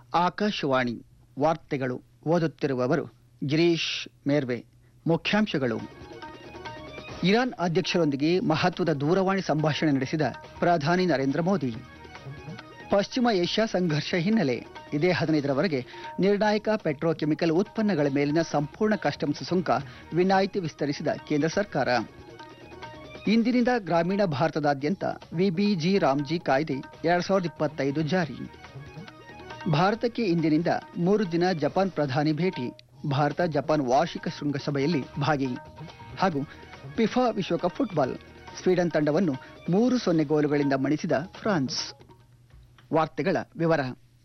ಆಕಾಶವಾಣಿ ವಾರ್ತೆಗಳು ಓದುತ್ತಿರುವವರು ಗಿರೀಶ್ ಮೇರ್ವೆ ಮುಖ್ಯಾಂಶಗಳು ಇರಾನ್ ಅಧ್ಯಕ್ಷರೊಂದಿಗೆ ಮಹತ್ವದ ದೂರವಾಣಿ ಸಂಭಾಷಣೆ ನಡೆಸಿದ ಪ್ರಧಾನಿ ನರೇಂದ್ರ ಮೋದಿ ಪಶ್ಚಿಮ ಏಷ್ಯಾ ಸಂಘರ್ಷ ಹಿನ್ನೆಲೆ ಇದೇ ಹದಿನೈದರವರೆಗೆ ನಿರ್ಣಾಯಕ ಪೆಟ್ರೋಕೆಮಿಕಲ್ ಉತ್ಪನ್ನಗಳ ಮೇಲಿನ ಸಂಪೂರ್ಣ ಕಸ್ಟಮ್ಸ್ ಸುಂಕ ವಿನಾಯಿತಿ ವಿಸ್ತರಿಸಿದ ಕೇಂದ್ರ ಸರ್ಕಾರ ಇಂದಿನಿಂದ ಗ್ರಾಮೀಣ ಭಾರತದಾದ್ಯಂತ ವಿಬಿಜಿ ರಾಮ್ಜಿ ಕಾಯ್ದೆ ಎರಡ್ ಸಾವಿರದ ಇಪ್ಪತ್ತೈದು ಜಾರಿ ಭಾರತಕ್ಕೆ ಇಂದಿನಿಂದ ಮೂರು ದಿನ ಜಪಾನ್ ಪ್ರಧಾನಿ ಭೇಟಿ ಭಾರತ ಜಪಾನ್ ವಾರ್ಷಿಕ ಶೃಂಗಸಭೆಯಲ್ಲಿ ಭಾಗಿ ಹಾಗೂ ಪಿಫಾ ವಿಶ್ವಕಪ್ ಫುಟ್ಬಾಲ್ ಸ್ವೀಡನ್ ತಂಡವನ್ನು ಮೂರು ಸೊನ್ನೆ ಗೋಲುಗಳಿಂದ ಮಣಿಸಿದ ಫ್ರಾನ್ಸ್ ವಾರ್ತೆಗಳ ವಿವರ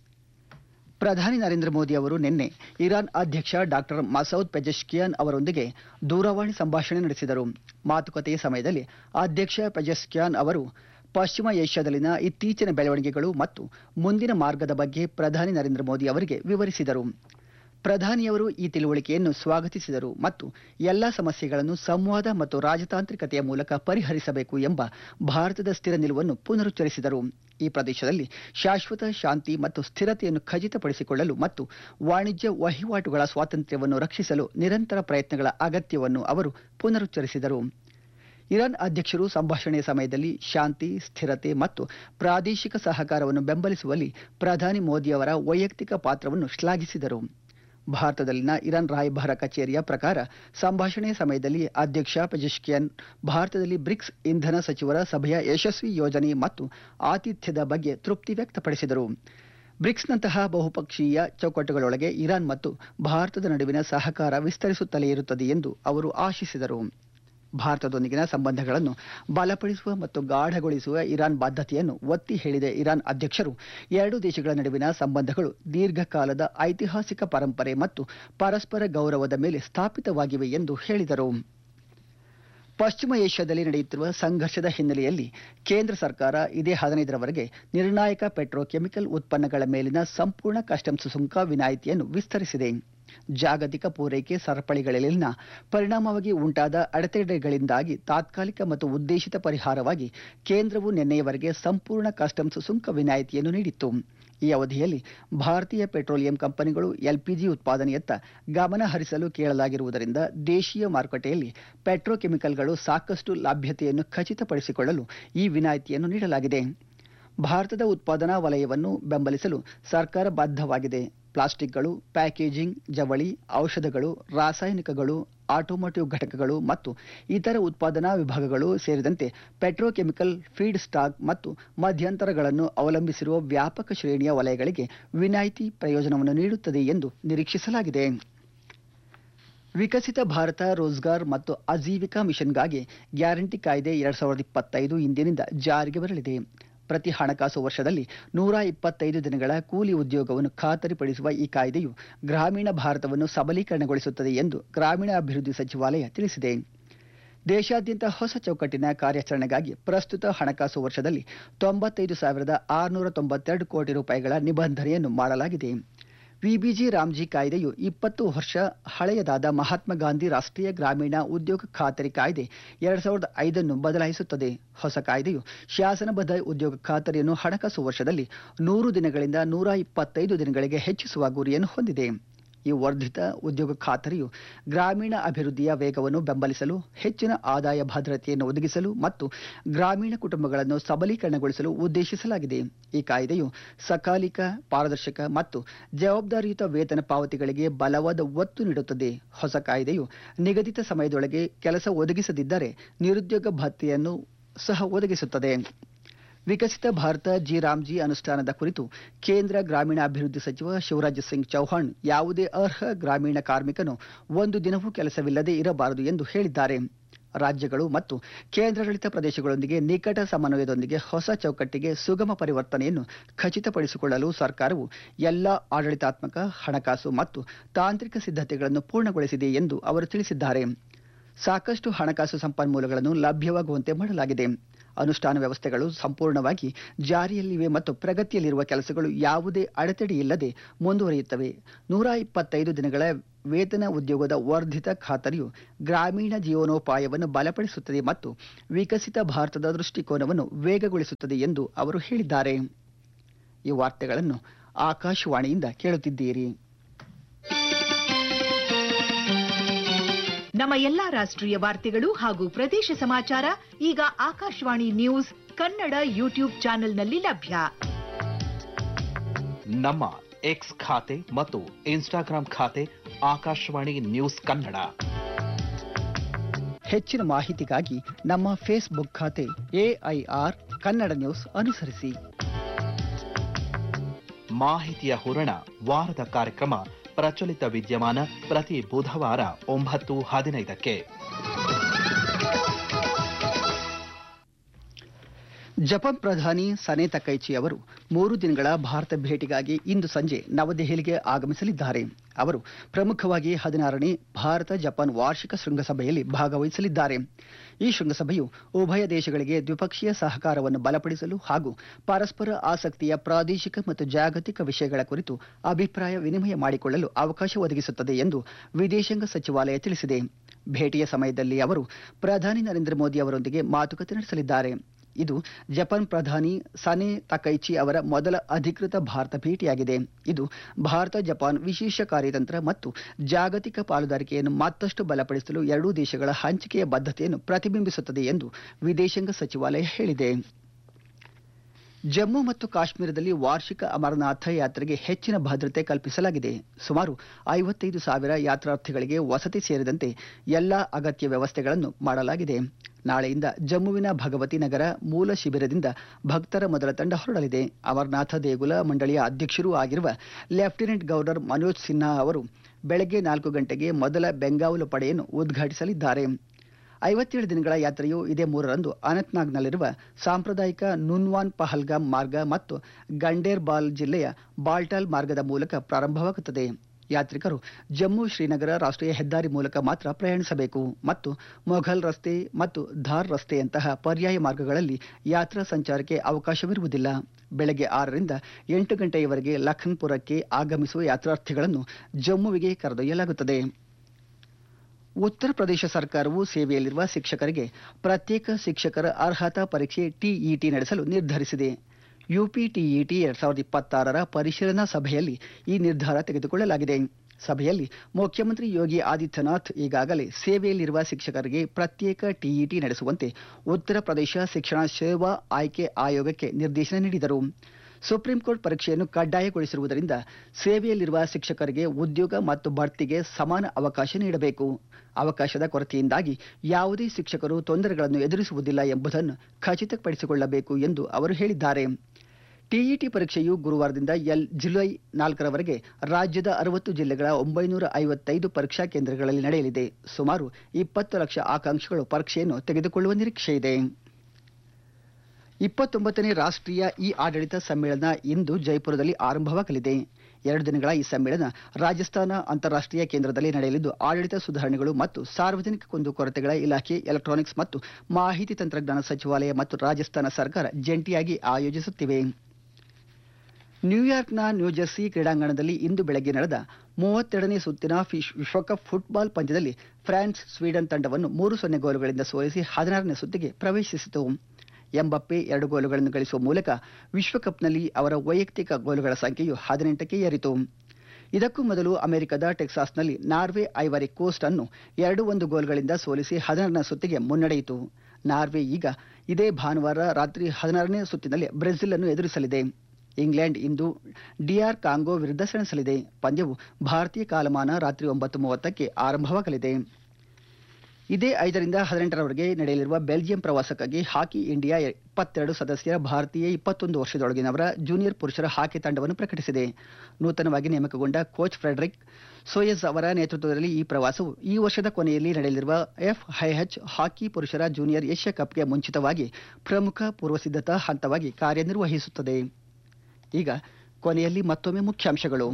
ಪ್ರಧಾನಿ ನರೇಂದ್ರ ಮೋದಿ ಅವರು ನಿನ್ನೆ ಇರಾನ್ ಅಧ್ಯಕ್ಷ ಡಾಕ್ಟರ್ ಮಸೌದ್ ಪೆಜೆಶ್ಕಿಯಾನ್ ಅವರೊಂದಿಗೆ ದೂರವಾಣಿ ಸಂಭಾಷಣೆ ನಡೆಸಿದರು ಮಾತುಕತೆಯ ಸಮಯದಲ್ಲಿ ಅಧ್ಯಕ್ಷ ಪೆಜೆಶ್ಕಿಯಾನ್ ಅವರು ಪಶ್ಚಿಮ ಏಷ್ಯಾದಲ್ಲಿನ ಇತ್ತೀಚಿನ ಬೆಳವಣಿಗೆಗಳು ಮತ್ತು ಮುಂದಿನ ಮಾರ್ಗದ ಬಗ್ಗೆ ಪ್ರಧಾನಿ ನರೇಂದ್ರ ಮೋದಿ ಅವರಿಗೆ ವಿವರಿಸಿದರು ಪ್ರಧಾನಿಯವರು ಈ ತಿಳುವಳಿಕೆಯನ್ನು ಸ್ವಾಗತಿಸಿದರು ಮತ್ತು ಎಲ್ಲ ಸಮಸ್ಯೆಗಳನ್ನು ಸಂವಾದ ಮತ್ತು ರಾಜತಾಂತ್ರಿಕತೆಯ ಮೂಲಕ ಪರಿಹರಿಸಬೇಕು ಎಂಬ ಭಾರತದ ಸ್ಥಿರ ನಿಲುವನ್ನು ಪುನರುಚ್ಚರಿಸಿದರು ಈ ಪ್ರದೇಶದಲ್ಲಿ ಶಾಶ್ವತ ಶಾಂತಿ ಮತ್ತು ಸ್ಥಿರತೆಯನ್ನು ಖಚಿತಪಡಿಸಿಕೊಳ್ಳಲು ಮತ್ತು ವಾಣಿಜ್ಯ ವಹಿವಾಟುಗಳ ಸ್ವಾತಂತ್ರ್ಯವನ್ನು ರಕ್ಷಿಸಲು ನಿರಂತರ ಪ್ರಯತ್ನಗಳ ಅಗತ್ಯವನ್ನು ಅವರು ಪುನರುಚ್ಚರಿಸಿದರು ಇರಾನ್ ಅಧ್ಯಕ್ಷರು ಸಂಭಾಷಣೆಯ ಸಮಯದಲ್ಲಿ ಶಾಂತಿ ಸ್ಥಿರತೆ ಮತ್ತು ಪ್ರಾದೇಶಿಕ ಸಹಕಾರವನ್ನು ಬೆಂಬಲಿಸುವಲ್ಲಿ ಪ್ರಧಾನಿ ಮೋದಿ ಅವರ ವೈಯಕ್ತಿಕ ಪಾತ್ರವನ್ನು ಶ್ಲಾಘಿಸಿದರು ಭಾರತದಲ್ಲಿನ ಇರಾನ್ ರಾಯಭಾರ ಕಚೇರಿಯ ಪ್ರಕಾರ ಸಂಭಾಷಣೆಯ ಸಮಯದಲ್ಲಿ ಅಧ್ಯಕ್ಷ ಪೆಜಿಶ್ಕಿಯನ್ ಭಾರತದಲ್ಲಿ ಬ್ರಿಕ್ಸ್ ಇಂಧನ ಸಚಿವರ ಸಭೆಯ ಯಶಸ್ವಿ ಯೋಜನೆ ಮತ್ತು ಆತಿಥ್ಯದ ಬಗ್ಗೆ ತೃಪ್ತಿ ವ್ಯಕ್ತಪಡಿಸಿದರು ಬ್ರಿಕ್ಸ್ನಂತಹ ಬಹುಪಕ್ಷೀಯ ಚೌಕಟ್ಟುಗಳೊಳಗೆ ಇರಾನ್ ಮತ್ತು ಭಾರತದ ನಡುವಿನ ಸಹಕಾರ ವಿಸ್ತರಿಸುತ್ತಲೇ ಇರುತ್ತದೆ ಎಂದು ಅವರು ಆಶಿಸಿದರು ಭಾರತದೊಂದಿಗಿನ ಸಂಬಂಧಗಳನ್ನು ಬಲಪಡಿಸುವ ಮತ್ತು ಗಾಢಗೊಳಿಸುವ ಇರಾನ್ ಬದ್ಧತೆಯನ್ನು ಒತ್ತಿ ಹೇಳಿದ ಇರಾನ್ ಅಧ್ಯಕ್ಷರು ಎರಡು ದೇಶಗಳ ನಡುವಿನ ಸಂಬಂಧಗಳು ದೀರ್ಘಕಾಲದ ಐತಿಹಾಸಿಕ ಪರಂಪರೆ ಮತ್ತು ಪರಸ್ಪರ ಗೌರವದ ಮೇಲೆ ಸ್ಥಾಪಿತವಾಗಿವೆ ಎಂದು ಹೇಳಿದರು ಪಶ್ಚಿಮ ಏಷ್ಯಾದಲ್ಲಿ ನಡೆಯುತ್ತಿರುವ ಸಂಘರ್ಷದ ಹಿನ್ನೆಲೆಯಲ್ಲಿ ಕೇಂದ್ರ ಸರ್ಕಾರ ಇದೇ ಹದಿನೈದರವರೆಗೆ ನಿರ್ಣಾಯಕ ಪೆಟ್ರೋಕೆಮಿಕಲ್ ಉತ್ಪನ್ನಗಳ ಮೇಲಿನ ಸಂಪೂರ್ಣ ಕಸ್ಟಮ್ಸ್ ಸುಂಕ ವಿನಾಯಿತಿಯನ್ನು ವಿಸ್ತರಿಸಿದೆ ಜಾಗತಿಕ ಪೂರೈಕೆ ಸರಪಳಿಗಳಲ್ಲಿನ ಪರಿಣಾಮವಾಗಿ ಉಂಟಾದ ಅಡೆತಡೆಗಳಿಂದಾಗಿ ತಾತ್ಕಾಲಿಕ ಮತ್ತು ಉದ್ದೇಶಿತ ಪರಿಹಾರವಾಗಿ ಕೇಂದ್ರವು ನಿನ್ನೆಯವರೆಗೆ ಸಂಪೂರ್ಣ ಕಸ್ಟಮ್ಸ್ ಸುಂಕ ವಿನಾಯಿತಿಯನ್ನು ನೀಡಿತ್ತು ಈ ಅವಧಿಯಲ್ಲಿ ಭಾರತೀಯ ಪೆಟ್ರೋಲಿಯಂ ಕಂಪನಿಗಳು ಎಲ್ಪಿಜಿ ಉತ್ಪಾದನೆಯತ್ತ ಗಮನ ಹರಿಸಲು ಕೇಳಲಾಗಿರುವುದರಿಂದ ದೇಶೀಯ ಮಾರುಕಟ್ಟೆಯಲ್ಲಿ ಪೆಟ್ರೋಕೆಮಿಕಲ್ಗಳು ಸಾಕಷ್ಟು ಲಭ್ಯತೆಯನ್ನು ಖಚಿತಪಡಿಸಿಕೊಳ್ಳಲು ಈ ವಿನಾಯಿತಿಯನ್ನು ನೀಡಲಾಗಿದೆ ಭಾರತದ ಉತ್ಪಾದನಾ ವಲಯವನ್ನು ಬೆಂಬಲಿಸಲು ಸರ್ಕಾರ ಬದ್ಧವಾಗಿದೆ ಪ್ಲಾಸ್ಟಿಕ್ಗಳು ಪ್ಯಾಕೇಜಿಂಗ್ ಜವಳಿ ಔಷಧಗಳು ರಾಸಾಯನಿಕಗಳು ಆಟೋಮೋಟಿವ್ ಘಟಕಗಳು ಮತ್ತು ಇತರ ಉತ್ಪಾದನಾ ವಿಭಾಗಗಳು ಸೇರಿದಂತೆ ಪೆಟ್ರೋಕೆಮಿಕಲ್ ಫೀಡ್ ಸ್ಟಾಕ್ ಮತ್ತು ಮಧ್ಯಂತರಗಳನ್ನು ಅವಲಂಬಿಸಿರುವ ವ್ಯಾಪಕ ಶ್ರೇಣಿಯ ವಲಯಗಳಿಗೆ ವಿನಾಯಿತಿ ಪ್ರಯೋಜನವನ್ನು ನೀಡುತ್ತದೆ ಎಂದು ನಿರೀಕ್ಷಿಸಲಾಗಿದೆ ವಿಕಸಿತ ಭಾರತ ರೋಜ್ಗಾರ್ ಮತ್ತು ಆಜೀವಿಕಾ ಮಿಷನ್ಗಾಗಿ ಗ್ಯಾರಂಟಿ ಕಾಯ್ದೆ ಎರಡ್ ಸಾವಿರದ ಇಪ್ಪತ್ತೈದು ಇಂದಿನಿಂದ ಜಾರಿಗೆ ಬರಲಿದೆ ಪ್ರತಿ ಹಣಕಾಸು ವರ್ಷದಲ್ಲಿ ನೂರ ಇಪ್ಪತ್ತೈದು ದಿನಗಳ ಕೂಲಿ ಉದ್ಯೋಗವನ್ನು ಖಾತರಿಪಡಿಸುವ ಈ ಕಾಯ್ದೆಯು ಗ್ರಾಮೀಣ ಭಾರತವನ್ನು ಸಬಲೀಕರಣಗೊಳಿಸುತ್ತದೆ ಎಂದು ಗ್ರಾಮೀಣಾಭಿವೃದ್ಧಿ ಸಚಿವಾಲಯ ತಿಳಿಸಿದೆ ದೇಶಾದ್ಯಂತ ಹೊಸ ಚೌಕಟ್ಟಿನ ಕಾರ್ಯಾಚರಣೆಗಾಗಿ ಪ್ರಸ್ತುತ ಹಣಕಾಸು ವರ್ಷದಲ್ಲಿ ತೊಂಬತ್ತೈದು ಸಾವಿರದ ಆರುನೂರ ತೊಂಬತ್ತೆರಡು ಕೋಟಿ ರೂಪಾಯಿಗಳ ನಿಬಂಧನೆಯನ್ನು ಮಾಡಲಾಗಿದೆ ವಿಬಿಜಿ ರಾಮ್ಜಿ ಕಾಯ್ದೆಯು ಇಪ್ಪತ್ತು ವರ್ಷ ಹಳೆಯದಾದ ಮಹಾತ್ಮ ಗಾಂಧಿ ರಾಷ್ಟ್ರೀಯ ಗ್ರಾಮೀಣ ಉದ್ಯೋಗ ಖಾತರಿ ಕಾಯ್ದೆ ಎರಡ್ ಸಾವಿರದ ಐದನ್ನು ಬದಲಾಯಿಸುತ್ತದೆ ಹೊಸ ಕಾಯ್ದೆಯು ಶಾಸನಬದ್ಧ ಉದ್ಯೋಗ ಖಾತರಿಯನ್ನು ಹಣಕಾಸು ವರ್ಷದಲ್ಲಿ ನೂರು ದಿನಗಳಿಂದ ನೂರ ಇಪ್ಪತ್ತೈದು ದಿನಗಳಿಗೆ ಹೆಚ್ಚಿಸುವ ಗುರಿಯನ್ನು ಹೊಂದಿದೆ ಈ ವರ್ಧಿತ ಉದ್ಯೋಗ ಖಾತರಿಯು ಗ್ರಾಮೀಣ ಅಭಿವೃದ್ಧಿಯ ವೇಗವನ್ನು ಬೆಂಬಲಿಸಲು ಹೆಚ್ಚಿನ ಆದಾಯ ಭದ್ರತೆಯನ್ನು ಒದಗಿಸಲು ಮತ್ತು ಗ್ರಾಮೀಣ ಕುಟುಂಬಗಳನ್ನು ಸಬಲೀಕರಣಗೊಳಿಸಲು ಉದ್ದೇಶಿಸಲಾಗಿದೆ ಈ ಕಾಯ್ದೆಯು ಸಕಾಲಿಕ ಪಾರದರ್ಶಕ ಮತ್ತು ಜವಾಬ್ದಾರಿಯುತ ವೇತನ ಪಾವತಿಗಳಿಗೆ ಬಲವಾದ ಒತ್ತು ನೀಡುತ್ತದೆ ಹೊಸ ಕಾಯ್ದೆಯು ನಿಗದಿತ ಸಮಯದೊಳಗೆ ಕೆಲಸ ಒದಗಿಸದಿದ್ದರೆ ನಿರುದ್ಯೋಗ ಭತ್ಯೆಯನ್ನು ಸಹ ಒದಗಿಸುತ್ತದೆ ವಿಕಸಿತ ಭಾರತ ಜಿ ರಾಮ್ಜಿ ಅನುಷ್ಠಾನದ ಕುರಿತು ಕೇಂದ್ರ ಗ್ರಾಮೀಣಾಭಿವೃದ್ಧಿ ಸಚಿವ ಶಿವರಾಜ್ ಸಿಂಗ್ ಚೌಹಾಣ್ ಯಾವುದೇ ಅರ್ಹ ಗ್ರಾಮೀಣ ಕಾರ್ಮಿಕನು ಒಂದು ದಿನವೂ ಕೆಲಸವಿಲ್ಲದೆ ಇರಬಾರದು ಎಂದು ಹೇಳಿದ್ದಾರೆ ರಾಜ್ಯಗಳು ಮತ್ತು ಕೇಂದ್ರಾಡಳಿತ ಪ್ರದೇಶಗಳೊಂದಿಗೆ ನಿಕಟ ಸಮನ್ವಯದೊಂದಿಗೆ ಹೊಸ ಚೌಕಟ್ಟಿಗೆ ಸುಗಮ ಪರಿವರ್ತನೆಯನ್ನು ಖಚಿತಪಡಿಸಿಕೊಳ್ಳಲು ಸರ್ಕಾರವು ಎಲ್ಲ ಆಡಳಿತಾತ್ಮಕ ಹಣಕಾಸು ಮತ್ತು ತಾಂತ್ರಿಕ ಸಿದ್ಧತೆಗಳನ್ನು ಪೂರ್ಣಗೊಳಿಸಿದೆ ಎಂದು ಅವರು ತಿಳಿಸಿದ್ದಾರೆ ಸಾಕಷ್ಟು ಹಣಕಾಸು ಸಂಪನ್ಮೂಲಗಳನ್ನು ಲಭ್ಯವಾಗುವಂತೆ ಮಾಡಲಾಗಿದೆ ಅನುಷ್ಠಾನ ವ್ಯವಸ್ಥೆಗಳು ಸಂಪೂರ್ಣವಾಗಿ ಜಾರಿಯಲ್ಲಿವೆ ಮತ್ತು ಪ್ರಗತಿಯಲ್ಲಿರುವ ಕೆಲಸಗಳು ಯಾವುದೇ ಅಡೆತಡೆಯಿಲ್ಲದೆ ಮುಂದುವರಿಯುತ್ತವೆ ನೂರ ಇಪ್ಪತ್ತೈದು ದಿನಗಳ ವೇತನ ಉದ್ಯೋಗದ ವರ್ಧಿತ ಖಾತರಿಯು ಗ್ರಾಮೀಣ ಜೀವನೋಪಾಯವನ್ನು ಬಲಪಡಿಸುತ್ತದೆ ಮತ್ತು ವಿಕಸಿತ ಭಾರತದ ದೃಷ್ಟಿಕೋನವನ್ನು ವೇಗಗೊಳಿಸುತ್ತದೆ ಎಂದು ಅವರು ಹೇಳಿದ್ದಾರೆ ಈ ವಾರ್ತೆಗಳನ್ನು ಆಕಾಶವಾಣಿಯಿಂದ ಕೇಳುತ್ತಿದ್ದೀರಿ ನಮ್ಮ ಎಲ್ಲಾ ರಾಷ್ಟ್ರೀಯ ವಾರ್ತೆಗಳು ಹಾಗೂ ಪ್ರದೇಶ ಸಮಾಚಾರ ಈಗ ಆಕಾಶವಾಣಿ ನ್ಯೂಸ್ ಕನ್ನಡ ಯೂಟ್ಯೂಬ್ ಚಾನೆಲ್ನಲ್ಲಿ ಲಭ್ಯ ನಮ್ಮ ಎಕ್ಸ್ ಖಾತೆ ಮತ್ತು ಇನ್ಸ್ಟಾಗ್ರಾಂ ಖಾತೆ ಆಕಾಶವಾಣಿ ನ್ಯೂಸ್ ಕನ್ನಡ ಹೆಚ್ಚಿನ ಮಾಹಿತಿಗಾಗಿ ನಮ್ಮ ಫೇಸ್ಬುಕ್ ಖಾತೆ ಎಐಆರ್ ಕನ್ನಡ ನ್ಯೂಸ್ ಅನುಸರಿಸಿ ಮಾಹಿತಿಯ ಹೂರಣ ವಾರದ ಕಾರ್ಯಕ್ರಮ ಪ್ರಚಲಿತ ವಿದ್ಯಮಾನ ಪ್ರತಿ ಬುಧವಾರ ಒಂಬತ್ತು ಹದಿನೈದಕ್ಕೆ ಜಪಾನ್ ಪ್ರಧಾನಿ ಸನೆ ತಕೈಚಿ ಅವರು ಮೂರು ದಿನಗಳ ಭಾರತ ಭೇಟಿಗಾಗಿ ಇಂದು ಸಂಜೆ ನವದೆಹಲಿಗೆ ಆಗಮಿಸಲಿದ್ದಾರೆ ಅವರು ಪ್ರಮುಖವಾಗಿ ಹದಿನಾರನೇ ಭಾರತ ಜಪಾನ್ ವಾರ್ಷಿಕ ಶೃಂಗಸಭೆಯಲ್ಲಿ ಭಾಗವಹಿಸಲಿದ್ದಾರೆ ಈ ಶೃಂಗಸಭೆಯು ಉಭಯ ದೇಶಗಳಿಗೆ ದ್ವಿಪಕ್ಷೀಯ ಸಹಕಾರವನ್ನು ಬಲಪಡಿಸಲು ಹಾಗೂ ಪರಸ್ಪರ ಆಸಕ್ತಿಯ ಪ್ರಾದೇಶಿಕ ಮತ್ತು ಜಾಗತಿಕ ವಿಷಯಗಳ ಕುರಿತು ಅಭಿಪ್ರಾಯ ವಿನಿಮಯ ಮಾಡಿಕೊಳ್ಳಲು ಅವಕಾಶ ಒದಗಿಸುತ್ತದೆ ಎಂದು ವಿದೇಶಾಂಗ ಸಚಿವಾಲಯ ತಿಳಿಸಿದೆ ಭೇಟಿಯ ಸಮಯದಲ್ಲಿ ಅವರು ಪ್ರಧಾನಿ ನರೇಂದ್ರ ಮೋದಿ ಅವರೊಂದಿಗೆ ಮಾತುಕತೆ ನಡೆಸಲಿದ್ದಾರೆ ಇದು ಜಪಾನ್ ಪ್ರಧಾನಿ ಸನೆ ತಕೈಚಿ ಅವರ ಮೊದಲ ಅಧಿಕೃತ ಭಾರತ ಭೇಟಿಯಾಗಿದೆ ಇದು ಭಾರತ ಜಪಾನ್ ವಿಶೇಷ ಕಾರ್ಯತಂತ್ರ ಮತ್ತು ಜಾಗತಿಕ ಪಾಲುದಾರಿಕೆಯನ್ನು ಮತ್ತಷ್ಟು ಬಲಪಡಿಸಲು ಎರಡೂ ದೇಶಗಳ ಹಂಚಿಕೆಯ ಬದ್ಧತೆಯನ್ನು ಪ್ರತಿಬಿಂಬಿಸುತ್ತದೆ ಎಂದು ವಿದೇಶಾಂಗ ಸಚಿವಾಲಯ ಹೇಳಿದೆ ಜಮ್ಮು ಮತ್ತು ಕಾಶ್ಮೀರದಲ್ಲಿ ವಾರ್ಷಿಕ ಅಮರನಾಥ ಯಾತ್ರೆಗೆ ಹೆಚ್ಚಿನ ಭದ್ರತೆ ಕಲ್ಪಿಸಲಾಗಿದೆ ಸುಮಾರು ಐವತ್ತೈದು ಸಾವಿರ ಯಾತ್ರಾರ್ಥಿಗಳಿಗೆ ವಸತಿ ಸೇರಿದಂತೆ ಎಲ್ಲಾ ಅಗತ್ಯ ವ್ಯವಸ್ಥೆಗಳನ್ನು ಮಾಡಲಾಗಿದೆ ನಾಳೆಯಿಂದ ಜಮ್ಮುವಿನ ಭಗವತಿ ನಗರ ಮೂಲ ಶಿಬಿರದಿಂದ ಭಕ್ತರ ಮೊದಲ ತಂಡ ಹೊರಡಲಿದೆ ಅಮರನಾಥ ದೇಗುಲ ಮಂಡಳಿಯ ಅಧ್ಯಕ್ಷರೂ ಆಗಿರುವ ಲೆಫ್ಟಿನೆಂಟ್ ಗವರ್ನರ್ ಮನೋಜ್ ಸಿನ್ಹಾ ಅವರು ಬೆಳಗ್ಗೆ ನಾಲ್ಕು ಗಂಟೆಗೆ ಮೊದಲ ಬೆಂಗಾವಲು ಪಡೆಯನ್ನು ಉದ್ಘಾಟಿಸಲಿದ್ದಾರೆ ಐವತ್ತೇಳು ದಿನಗಳ ಯಾತ್ರೆಯು ಇದೇ ಮೂರರಂದು ಅನಂತ್ನಾಗ್ನಲ್ಲಿರುವ ಸಾಂಪ್ರದಾಯಿಕ ನುನ್ವಾನ್ ಪಹಲ್ಗಾಮ್ ಮಾರ್ಗ ಮತ್ತು ಗಂಡೇರ್ಬಾಲ್ ಜಿಲ್ಲೆಯ ಬಾಲ್ಟಾಲ್ ಮಾರ್ಗದ ಮೂಲಕ ಪ್ರಾರಂಭವಾಗುತ್ತದೆ ಯಾತ್ರಿಕರು ಜಮ್ಮು ಶ್ರೀನಗರ ರಾಷ್ಟ್ರೀಯ ಹೆದ್ದಾರಿ ಮೂಲಕ ಮಾತ್ರ ಪ್ರಯಾಣಿಸಬೇಕು ಮತ್ತು ಮೊಘಲ್ ರಸ್ತೆ ಮತ್ತು ಧಾರ್ ರಸ್ತೆಯಂತಹ ಪರ್ಯಾಯ ಮಾರ್ಗಗಳಲ್ಲಿ ಯಾತ್ರಾ ಸಂಚಾರಕ್ಕೆ ಅವಕಾಶವಿರುವುದಿಲ್ಲ ಬೆಳಗ್ಗೆ ಆರರಿಂದ ಎಂಟು ಗಂಟೆಯವರೆಗೆ ಲಖನ್ಪುರಕ್ಕೆ ಆಗಮಿಸುವ ಯಾತ್ರಾರ್ಥಿಗಳನ್ನು ಜಮ್ಮುವಿಗೆ ಕರೆದೊಯ್ಯಲಾಗುತ್ತದೆ ಉತ್ತರ ಪ್ರದೇಶ ಸರ್ಕಾರವು ಸೇವೆಯಲ್ಲಿರುವ ಶಿಕ್ಷಕರಿಗೆ ಪ್ರತ್ಯೇಕ ಶಿಕ್ಷಕರ ಅರ್ಹತಾ ಪರೀಕ್ಷೆ ಟಿಇಟಿ ನಡೆಸಲು ನಿರ್ಧರಿಸಿದೆ ಯುಪಿಟಿಇಟಿ ಎರಡ್ ಸಾವಿರದ ಇಪ್ಪತ್ತಾರರ ಪರಿಶೀಲನಾ ಸಭೆಯಲ್ಲಿ ಈ ನಿರ್ಧಾರ ತೆಗೆದುಕೊಳ್ಳಲಾಗಿದೆ ಸಭೆಯಲ್ಲಿ ಮುಖ್ಯಮಂತ್ರಿ ಯೋಗಿ ಆದಿತ್ಯನಾಥ್ ಈಗಾಗಲೇ ಸೇವೆಯಲ್ಲಿರುವ ಶಿಕ್ಷಕರಿಗೆ ಪ್ರತ್ಯೇಕ ಟಿಇಟಿ ನಡೆಸುವಂತೆ ಉತ್ತರ ಪ್ರದೇಶ ಶಿಕ್ಷಣ ಸೇವಾ ಆಯ್ಕೆ ಆಯೋಗಕ್ಕೆ ನಿರ್ದೇಶನ ನೀಡಿದರು ಸುಪ್ರೀಂ ಕೋರ್ಟ್ ಪರೀಕ್ಷೆಯನ್ನು ಕಡ್ಡಾಯಗೊಳಿಸಿರುವುದರಿಂದ ಸೇವೆಯಲ್ಲಿರುವ ಶಿಕ್ಷಕರಿಗೆ ಉದ್ಯೋಗ ಮತ್ತು ಬಡ್ತಿಗೆ ಸಮಾನ ಅವಕಾಶ ನೀಡಬೇಕು ಅವಕಾಶದ ಕೊರತೆಯಿಂದಾಗಿ ಯಾವುದೇ ಶಿಕ್ಷಕರು ತೊಂದರೆಗಳನ್ನು ಎದುರಿಸುವುದಿಲ್ಲ ಎಂಬುದನ್ನು ಖಚಿತಪಡಿಸಿಕೊಳ್ಳಬೇಕು ಎಂದು ಅವರು ಹೇಳಿದ್ದಾರೆ ಟಿಇಟಿ ಪರೀಕ್ಷೆಯು ಗುರುವಾರದಿಂದ ಎಲ್ ಜುಲೈ ನಾಲ್ಕರವರೆಗೆ ರಾಜ್ಯದ ಅರವತ್ತು ಜಿಲ್ಲೆಗಳ ಒಂಬೈನೂರ ಐವತ್ತೈದು ಪರೀಕ್ಷಾ ಕೇಂದ್ರಗಳಲ್ಲಿ ನಡೆಯಲಿದೆ ಸುಮಾರು ಇಪ್ಪತ್ತು ಲಕ್ಷ ಆಕಾಂಕ್ಷಿಗಳು ಪರೀಕ್ಷೆಯನ್ನು ತೆಗೆದುಕೊಳ್ಳುವ ನಿರೀಕ್ಷೆ ಇದೆ ಇಪ್ಪತ್ತೊಂಬತ್ತನೇ ರಾಷ್ಟ್ರೀಯ ಇ ಆಡಳಿತ ಸಮ್ಮೇಳನ ಇಂದು ಜೈಪುರದಲ್ಲಿ ಆರಂಭವಾಗಲಿದೆ ಎರಡು ದಿನಗಳ ಈ ಸಮ್ಮೇಳನ ರಾಜಸ್ಥಾನ ಅಂತಾರಾಷ್ಟ್ರೀಯ ಕೇಂದ್ರದಲ್ಲಿ ನಡೆಯಲಿದ್ದು ಆಡಳಿತ ಸುಧಾರಣೆಗಳು ಮತ್ತು ಸಾರ್ವಜನಿಕ ಕುಂದುಕೊರತೆಗಳ ಇಲಾಖೆ ಎಲೆಕ್ಟ್ರಾನಿಕ್ಸ್ ಮತ್ತು ಮಾಹಿತಿ ತಂತ್ರಜ್ಞಾನ ಸಚಿವಾಲಯ ಮತ್ತು ರಾಜಸ್ಥಾನ ಸರ್ಕಾರ ಜಂಟಿಯಾಗಿ ಆಯೋಜಿಸುತ್ತಿವೆ ನ್ಯೂಯಾರ್ಕ್ನ ನ್ಯೂಜೆರ್ಸಿ ಕ್ರೀಡಾಂಗಣದಲ್ಲಿ ಇಂದು ಬೆಳಗ್ಗೆ ನಡೆದ ಮೂವತ್ತೆರಡನೇ ಸುತ್ತಿನ ಫಿಶ್ ವಿಶ್ವಕಪ್ ಫುಟ್ಬಾಲ್ ಪಂದ್ಯದಲ್ಲಿ ಫ್ರಾನ್ಸ್ ಸ್ವೀಡನ್ ತಂಡವನ್ನು ಮೂರು ಸೊನ್ನೆ ಗೋಲುಗಳಿಂದ ಸೋಲಿಸಿ ಹದಿನಾರನೇ ಸುತ್ತಿಗೆ ಪ್ರವೇಶಿಸಿತು ಎಂಬಪ್ಪೆ ಎರಡು ಗೋಲುಗಳನ್ನು ಗಳಿಸುವ ಮೂಲಕ ವಿಶ್ವಕಪ್ನಲ್ಲಿ ಅವರ ವೈಯಕ್ತಿಕ ಗೋಲುಗಳ ಸಂಖ್ಯೆಯು ಹದಿನೆಂಟಕ್ಕೆ ಏರಿತು ಇದಕ್ಕೂ ಮೊದಲು ಅಮೆರಿಕದ ಟೆಕ್ಸಾಸ್ನಲ್ಲಿ ನಾರ್ವೆ ಐವರಿ ಕೋಸ್ಟ್ ಅನ್ನು ಎರಡು ಒಂದು ಗೋಲ್ಗಳಿಂದ ಸೋಲಿಸಿ ಹದಿನಾರನೇ ಸುತ್ತಿಗೆ ಮುನ್ನಡೆಯಿತು ನಾರ್ವೆ ಈಗ ಇದೇ ಭಾನುವಾರ ರಾತ್ರಿ ಹದಿನಾರನೇ ಸುತ್ತಿನಲ್ಲಿ ಬ್ರೆಜಿಲ್ ಅನ್ನು ಎದುರಿಸಲಿದೆ ಇಂಗ್ಲೆಂಡ್ ಇಂದು ಡಿಆರ್ ಕಾಂಗೋ ವಿರುದ್ಧ ಸೆಣಸಲಿದೆ ಪಂದ್ಯವು ಭಾರತೀಯ ಕಾಲಮಾನ ರಾತ್ರಿ ಒಂಬತ್ತು ಮೂವತ್ತಕ್ಕೆ ಆರಂಭವಾಗಲಿದೆ ಇದೇ ಐದರಿಂದ ಹದಿನೆಂಟರವರೆಗೆ ನಡೆಯಲಿರುವ ಬೆಲ್ಜಿಯಂ ಪ್ರವಾಸಕ್ಕಾಗಿ ಹಾಕಿ ಇಂಡಿಯಾ ಇಪ್ಪತ್ತೆರಡು ಸದಸ್ಯರ ಭಾರತೀಯ ಇಪ್ಪತ್ತೊಂದು ವರ್ಷದೊಳಗಿನವರ ಜೂನಿಯರ್ ಪುರುಷರ ಹಾಕಿ ತಂಡವನ್ನು ಪ್ರಕಟಿಸಿದೆ ನೂತನವಾಗಿ ನೇಮಕಗೊಂಡ ಕೋಚ್ ಫ್ರೆಡರಿಕ್ ಸೋಯಸ್ ಅವರ ನೇತೃತ್ವದಲ್ಲಿ ಈ ಪ್ರವಾಸವು ಈ ವರ್ಷದ ಕೊನೆಯಲ್ಲಿ ನಡೆಯಲಿರುವ ಎಫ್ಐಎಚ್ ಹಾಕಿ ಪುರುಷರ ಜೂನಿಯರ್ ಏಷ್ಯಾ ಕಪ್ಗೆ ಮುಂಚಿತವಾಗಿ ಪ್ರಮುಖ ಪೂರ್ವಸಿದ್ಧತಾ ಹಂತವಾಗಿ ಕಾರ್ಯನಿರ್ವಹಿಸುತ್ತದೆ ಈಗ ಕೊನೆಯಲ್ಲಿ ಮತ್ತೊಮ್ಮೆ ಮುಖ್ಯಾಂಶಗಳು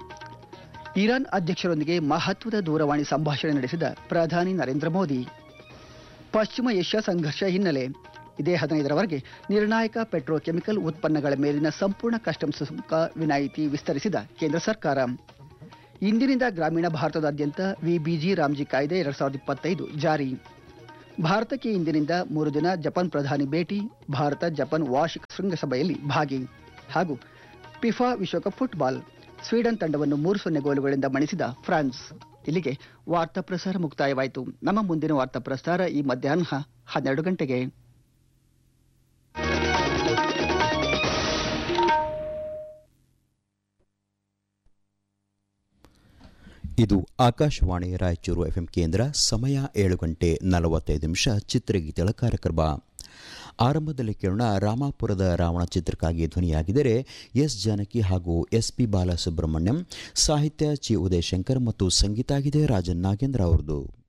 ಇರಾನ್ ಅಧ್ಯಕ್ಷರೊಂದಿಗೆ ಮಹತ್ವದ ದೂರವಾಣಿ ಸಂಭಾಷಣೆ ನಡೆಸಿದ ಪ್ರಧಾನಿ ನರೇಂದ್ರ ಮೋದಿ ಪಶ್ಚಿಮ ಏಷ್ಯಾ ಸಂಘರ್ಷ ಹಿನ್ನೆಲೆ ಇದೇ ಹದಿನೈದರವರೆಗೆ ನಿರ್ಣಾಯಕ ಪೆಟ್ರೋಕೆಮಿಕಲ್ ಉತ್ಪನ್ನಗಳ ಮೇಲಿನ ಸಂಪೂರ್ಣ ಕಸ್ಟಮ್ಸ್ ಸುಂಕ ವಿನಾಯಿತಿ ವಿಸ್ತರಿಸಿದ ಕೇಂದ್ರ ಸರ್ಕಾರ ಇಂದಿನಿಂದ ಗ್ರಾಮೀಣ ಭಾರತದಾದ್ಯಂತ ವಿಬಿಜಿ ರಾಮ್ಜಿ ಕಾಯ್ದೆ ಎರಡ್ ಸಾವಿರದ ಇಪ್ಪತ್ತೈದು ಜಾರಿ ಭಾರತಕ್ಕೆ ಇಂದಿನಿಂದ ಮೂರು ದಿನ ಜಪಾನ್ ಪ್ರಧಾನಿ ಭೇಟಿ ಭಾರತ ಜಪಾನ್ ವಾರ್ಷಿಕ ಶೃಂಗಸಭೆಯಲ್ಲಿ ಭಾಗಿ ಹಾಗೂ ಫಿಫಾ ವಿಶ್ವಕಪ್ ಫುಟ್ಬಾಲ್ ಸ್ವೀಡನ್ ತಂಡವನ್ನು ಮೂರು ಸೊನ್ನೆ ಗೋಲುಗಳಿಂದ ಮಣಿಸಿದ ಫ್ರಾನ್ಸ್ ಇಲ್ಲಿಗೆ ವಾರ್ತಾ ಪ್ರಸಾರ ಮುಕ್ತಾಯವಾಯಿತು ನಮ್ಮ ಮುಂದಿನ ವಾರ್ತಾ ಪ್ರಸಾರ ಈ ಮಧ್ಯಾಹ್ನ ಹನ್ನೆರಡು ಗಂಟೆಗೆ ಇದು ಆಕಾಶವಾಣಿ ರಾಯಚೂರು ಎಫ್ಎಂ ಕೇಂದ್ರ ಸಮಯ ಏಳು ಗಂಟೆ ನಲವತ್ತೈದು ನಿಮಿಷ ಚಿತ್ರಗೀತೆಗಳ ಕಾರ್ಯಕ್ರಮ ಆರಂಭದಲ್ಲಿ ಕೇಳೋಣ ರಾಮಾಪುರದ ರಾವಣ ಚಿತ್ರಕ್ಕಾಗಿ ಧ್ವನಿಯಾಗಿದ್ದರೆ ಎಸ್ ಜಾನಕಿ ಹಾಗೂ ಎಸ್ ಪಿ ಬಾಲಸುಬ್ರಹ್ಮಣ್ಯಂ ಸಾಹಿತ್ಯ ಚಿ ಉದಯಶಂಕರ್ ಮತ್ತು ಸಂಗೀತ ಆಗಿದೆ ರಾಜನ್ ನಾಗೇಂದ್ರ ಅವರದು